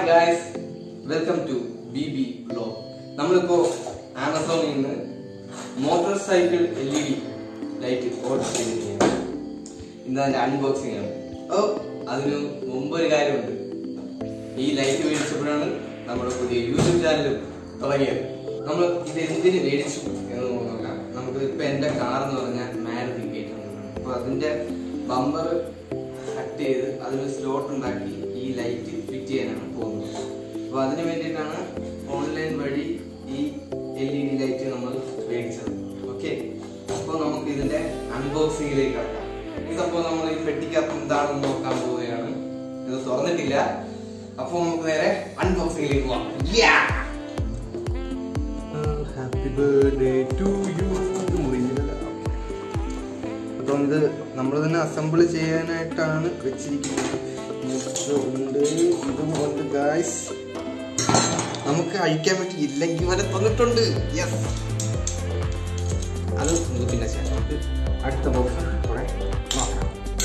Guys welcome to B B blog നമ്മളിപ്പോ ആമസോണിൽ നിന്ന് motorcycle L E D light order ചെയ്തിരിക്കുകയാണ് ഇന്ന് അതിന്റെ അൺബോക്സിംഗ് ആണ് ഓ അതിന് മുമ്പ് ഒരു കാര്യമുണ്ട് ഈ ലൈറ്റ് മേടിച്ചപ്പോഴാണ് നമ്മുടെ പുതിയ യൂട്യൂബ് ചാനൽ തുടങ്ങിയത് നമ്മൾ ഇത് എന്തിന് മേടിച്ചു എന്ന് നോക്കാം നമുക്ക് ഇപ്പൊ എന്റെ കാർ എന്ന് പറഞ്ഞാൽ മാരുതി എയ്റ്റ് ഹൺഡ്രഡ് അപ്പൊ അതിന്റെ ബമ്പർ കട്ട് ചെയ്ത് അതിന് സ്ലോട്ട് ഉണ്ടാക്കി ഈ ലൈറ്റ് ഫിറ്റ് ചെയ്യാനാണ് പോകുന്നത് അപ്പൊ അതിന് വേണ്ടിയിട്ടാണ് ഓൺലൈൻ വഴി ഈ എൽ ഇ ഡി ലൈറ്റ് നമ്മൾ മേടിച്ചത് ഓക്കെ അപ്പോൾ നമുക്ക് ഇതിന്റെ അൺബോക്സിംഗിലേക്ക് കടക്കാം ഇതപ്പോൾ നമ്മൾ ഈ പെട്ടിക്കകത്ത് എന്താണെന്ന് നോക്കാൻ പോവുകയാണ് ഇത് തുറന്നിട്ടില്ല അപ്പോൾ നമുക്ക് നേരെ അൺബോക്സിംഗിലേക്ക് പോവാം ഹാപ്പി ബർത്ത്ഡേ ടു യു മുറിഞ്ഞില്ല അപ്പം ഇത് നമ്മൾ തന്നെ അസംബിൾ ചെയ്യാനായിട്ടാണ് വെച്ചിരിക്കുന്നത് ഉണ്ട് ഇതുമുണ്ട് ഗായ്സ് നമുക്ക് അഴിക്കാൻ പറ്റി ഇല്ലെങ്കിൽ വരെ തന്നിട്ടുണ്ട് യെസ് അത് നമുക്ക് പിന്നെ ചെയ്യാം നമുക്ക് അടുത്ത ബോക്സ് കൂടെ നോക്കാം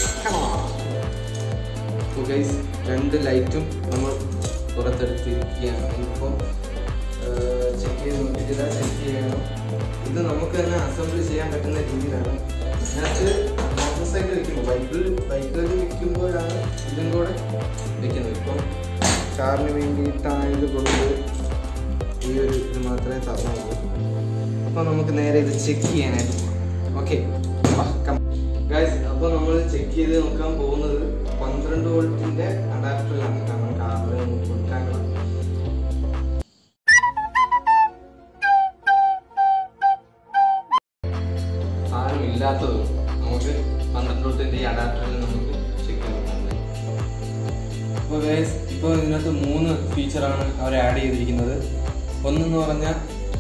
അപ്പോൾ ഗൈസ് രണ്ട് ലൈറ്റും നമ്മൾ പുറത്തെടുത്തിരിക്കുകയാണ് ഇപ്പം ചെക്ക് ചെയ്ത് നോക്കിയിട്ട് ഇതാ ചെക്ക് ചെയ്യണം ഇത് നമുക്ക് തന്നെ അസംബിൾ ചെയ്യാൻ പറ്റുന്ന രീതിയിലാണ് ഇതിനകത്ത് മോട്ടോർ സൈക്കിൾ വെക്കുമ്പോൾ ബൈക്കിൽ ബൈക്കുകളിൽ വെക്കുമ്പോഴാണ് ഇതും കൂടെ വെക്കുന്നത് ഇപ്പം കാറിന് വേണ്ടിയിട്ടായത് കൊണ്ട് ഈ ഒരു ഇത് മാത്രമേ തന്നുള്ളൂ അപ്പോൾ നമുക്ക് നേരെ ഇത് ചെക്ക് ചെയ്യാനായിട്ട് പോകാം ഓക്കെ ഗൈസ് അപ്പോൾ നമ്മൾ ചെക്ക് ചെയ്ത് നോക്കാൻ പോകുന്നത് പന്ത്രണ്ട് വോൾട്ടിന്റെ അഡാപ്റ്ററിലാണ് കാരണം കാറിൽ കൊടുക്കാനുള്ള സാധനം ഇല്ലാത്തതും നമുക്ക് പന്ത്രണ്ട് വോൾട്ടിന്റെ ഈ അഡാപ്റ്ററിൽ നമുക്ക് ചെക്ക് ചെയ്യാൻ അപ്പോൾ ഗൈസ് ഇപ്പോൾ ഇതിനകത്ത് മൂന്ന് ഫീച്ചറാണ് അവർ ആഡ് ചെയ്തിരിക്കുന്നത് ഒന്നെന്ന് പറഞ്ഞാൽ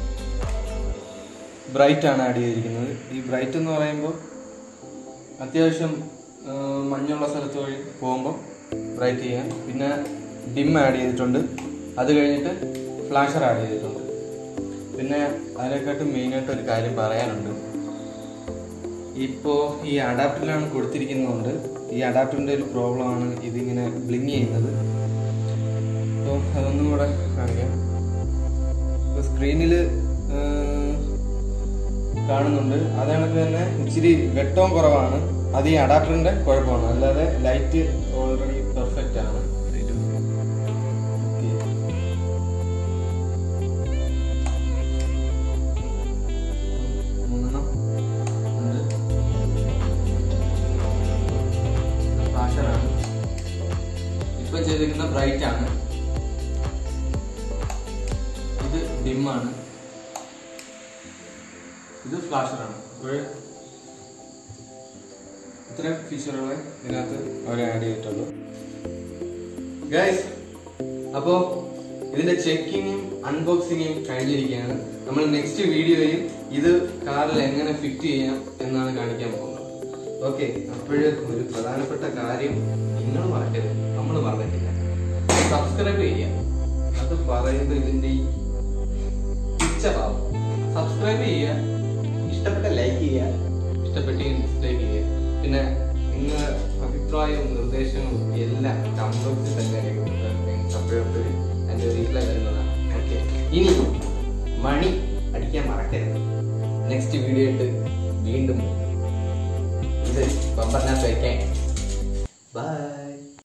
ബ്രൈറ്റ് ആണ് ആഡ് ചെയ്തിരിക്കുന്നത് ഈ ബ്രൈറ്റ് എന്ന് പറയുമ്പോൾ അത്യാവശ്യം ആ, മഞ്ഞുള്ള സ്ഥലത്ത് വഴി പോകുമ്പോൾ ബ്രൈറ്റ് ചെയ്യാൻ പിന്നെ ഡിം ആഡ് ചെയ്തിട്ടുണ്ട് അത് കഴിഞ്ഞിട്ട് ഫ്ലാഷർ ആഡ് ചെയ്തിട്ടുണ്ട് പിന്നെ അതിനെക്കാട്ടും മെയിനായിട്ട് ഒരു കാര്യം പറയാനുണ്ട് ഇപ്പോൾ ഈ അഡാപ്റ്ററിലാണ് കൊടുത്തിരിക്കുന്നതുകൊണ്ട് ഈ അഡാപ്റ്ററിൻ്റെ ഒരു പ്രോബ്ലമാണ് ഇതിങ്ങനെ ബ്ലിങ് ചെയ്യുന്നത് അപ്പോൾ അതൊന്നും കൂടെ കാണിക്കാം ഇപ്പോൾ സ്ക്രീനിൽ കാണുന്നുണ്ട് അത് കണക്ക് തന്നെ ഇച്ചിരി വെട്ടവും കുറവാണ് അത് ഈ അഡാപ്റ്ററിന്റെ കുഴപ്പമാണ് അല്ലാതെ ലൈറ്റ് ഓൾറെഡി പെർഫെക്റ്റ് ആണ് Okay. മൂന്നെണ്ണം ഉണ്ട് ഫ്ലാഷറാണ് ഇപ്പൊ ചെയ്തിരിക്കുന്ന ബ്രൈറ്റ് ആണ് ഇത് ഡിമ്മാണ് ഇത് ഫ്ലാഷറാണ് അപ്പോൾ ഇത്രയും ഫീച്ചറുകളെ ഇതിനകത്ത് അവർ ആഡ് ചെയ്തിട്ടുള്ളൂ ഗൈസ് അപ്പോൾ ഇതിന്റെ ചെക്കിങ്ങും അൺബോക്സിങ്ങും കഴിഞ്ഞിരിക്കുകയാണ് നമ്മൾ നെക്സ്റ്റ് വീഡിയോയിൽ ഇത് കാറിൽ എങ്ങനെ ഫിറ്റ് ചെയ്യാം എന്നാണ് കാണിക്കാൻ പോകുന്നത് ഓക്കെ അപ്പോഴ് ഒരു പ്രധാനപ്പെട്ട കാര്യം നിങ്ങൾ മറക്കരുത് നമ്മൾ പറഞ്ഞിട്ടില്ല സബ്സ്ക്രൈബ് ചെയ്യാം അത് പറയുന്നത് ഇതിന്റെ ഈ പിക്ചറാവും സബ്സ്ക്രൈബ് ചെയ്യുക ഇഷ്ടപ്പെട്ട ലൈക്ക് ചെയ്യുക ഇഷ്ടപ്പെട്ടെങ്കിൽ ഡിസ്ലൈക്ക് ചെയ്യുക പിന്നെ നിങ്ങളുടെ അഭിപ്രായവും നിർദ്ദേശങ്ങളും എല്ലാം കമന്റ് ബോക്സിൽ തന്നെ അപ്പോഴപ്പോഴും അതിന്റെ റീപ്ലൈ വരുന്നതാണ് ഓക്കെ ഇനി മണി അടിക്കാൻ മറക്കരുത് നെക്സ്റ്റ് വീഡിയോ ആയിട്ട് വീണ്ടും ഇത് ബമ്പറിനകത്ത് വയ്ക്കാൻ ബൈ